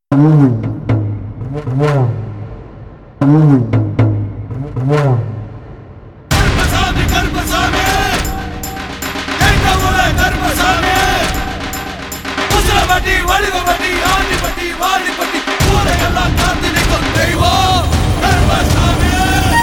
கருப்பசாமி கருப்பசாமி எங்க ஊர கருப்பசாமி குசலப்பட்டி வடிவப்பட்டி ஆண்டிப்பட்டி வாடிப்பட்டி ஊரையெல்லாம் காத்து நிற்கும் தெய்வம் கருப்பசாமி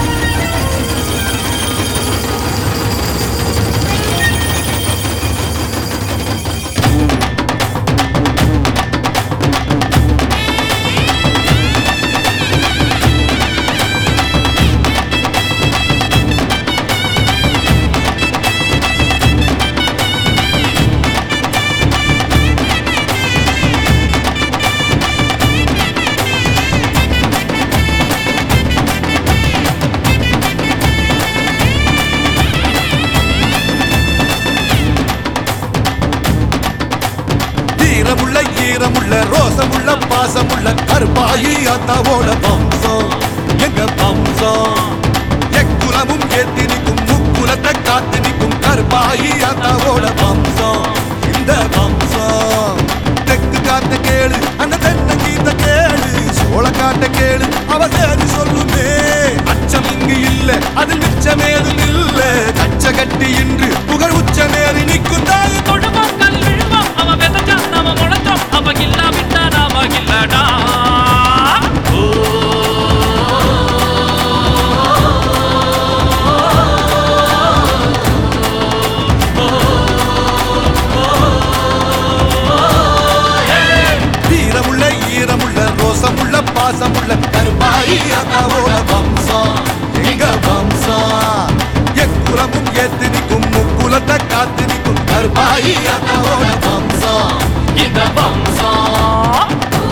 வீரமுள்ள ஈரமுள்ள ரோசமுள்ள பாசமுள்ள கருப்பாயி அத்தாவோட வம்சம் எங்க வம்சம் எக்குலமும் ஏத்தி நிற்கும் முக்குலத்தை காத்து நிற்கும் கருப்பாயி அத்தாவோட வம்சம் இந்த வம்சம் தெக்கு காத்த கேளு அந்த தென்னை கீத்த கேளு சோழ காட்ட கேளு அவ சேரி சொல்லுமே அச்சம் இங்கு இல்ல அது மிச்சமேதும் இல்ல கச்ச கட்டி இன்று புகழ் உச்சமேறி நிற்கும் தாய் தொழுவோம் கல் விழுவோம் அவ விதைச்சான் நாம முளைச்சோம் அவ இல்லா விட்டா நாம இல்லடா வீரமுள்ள ஈரமுள்ள ரோசமுள்ள பாசமுள்ள கருப்பாயி அக்காவோட வம்சம் எங்க வம்சம் எக்குலமும் ஏத்து நிற்கும் முக்குலத்தை காத்து நிற்கும் கருப்பாயி அக்காவோட வம்சம் இந்த வம்சம்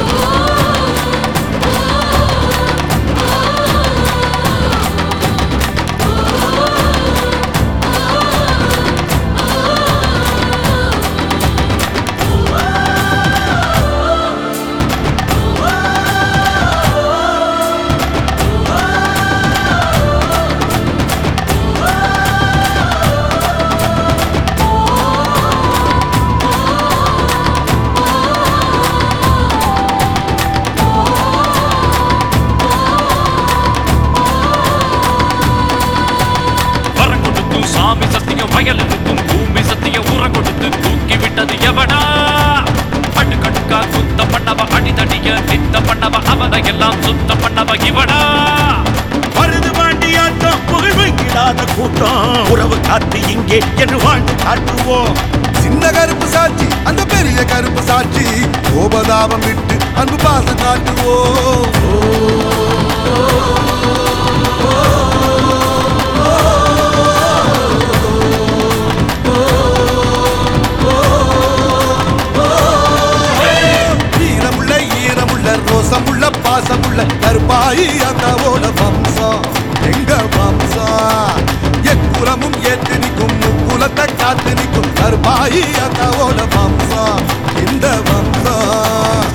வரம் கொடுத்து சாமி சத்தியம் வயலுக்கும் பூமி சத்தியம் உரம் கொடுத்து தூக்கி விட்டது எவடா அடு கடுக்கா குத்த பண்ணவ அடிதடிய நித்த பண்ணவ அவனை எல்லாம் சுத்தம் பண்ணவ இவடா மருது பாண்டியாட்டம் புகழ் வைக்கிடாத கூட்டம் உறவு காத்து இங்கே என்று வாழ்ந்து காட்டுவோம் சின்ன கருப்பு சாட்சி அந்த பெரிய கருப்பு சாட்சி கோபதாபம் விட்டு அன்பு பாசம் காட்டுவோம் வீரமுள்ள ஈரமுள்ள ரோசமுள்ள பாசமுள்ள கருப்பாயி அக்காவோட வம்சம் எங்க வம்சம் எக்குலமும் ஏத்து நிற்கும் முக்குலத்தை காத்து நிற்கும் கருப்பாயி அக்காவோட வம்சம் இந்த வம்சம்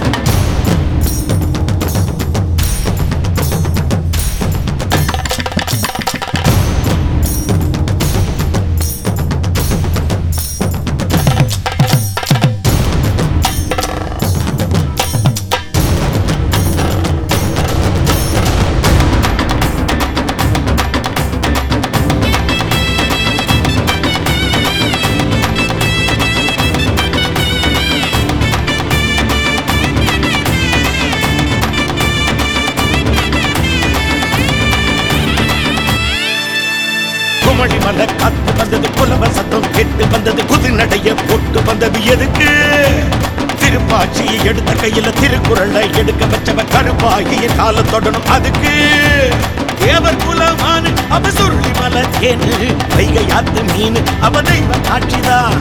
குமணி மலை காத்து வந்தது புலவ சத்தம் கெட்டு வந்தது குதிநடைய போட்டு வந்தது எதுக்கு திருப்பாட்சியை எடுத்த கையில திருக்குறளை எடுக்க வச்சவ கருப்பாகிய கால தொடணும் அதுக்கு தேவர் குலமானு அவ சுருளி மலை தேனு வைகை ஆத்து மீன் அவ தெய்வ காட்சிதான்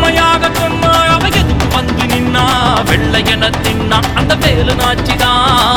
உண்மையாக சொன்னா அவ எதுக்கு வந்து நின்னா வெள்ளை என தின்னா அந்த வேலு நாச்சிதான்